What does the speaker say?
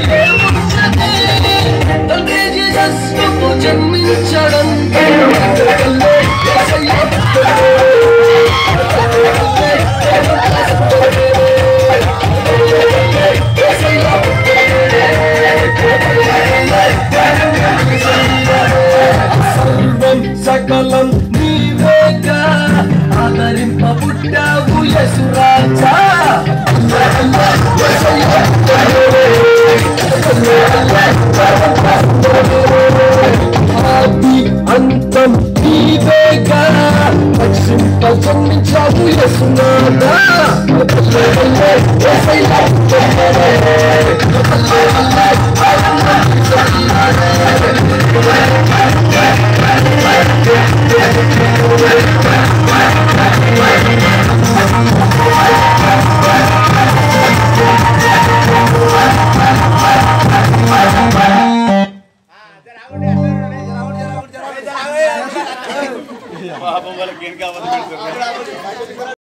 తండ్రి జీసస్కు జన్మించడం సర్వం సకలం నీవేగా ఆదరింప పుట్టావు యసురాజా ఆది అంతం నీవేగా రక్షింప జన్మించావు యసునాథా పాపం వాళ్ళకి ఏం కావాలి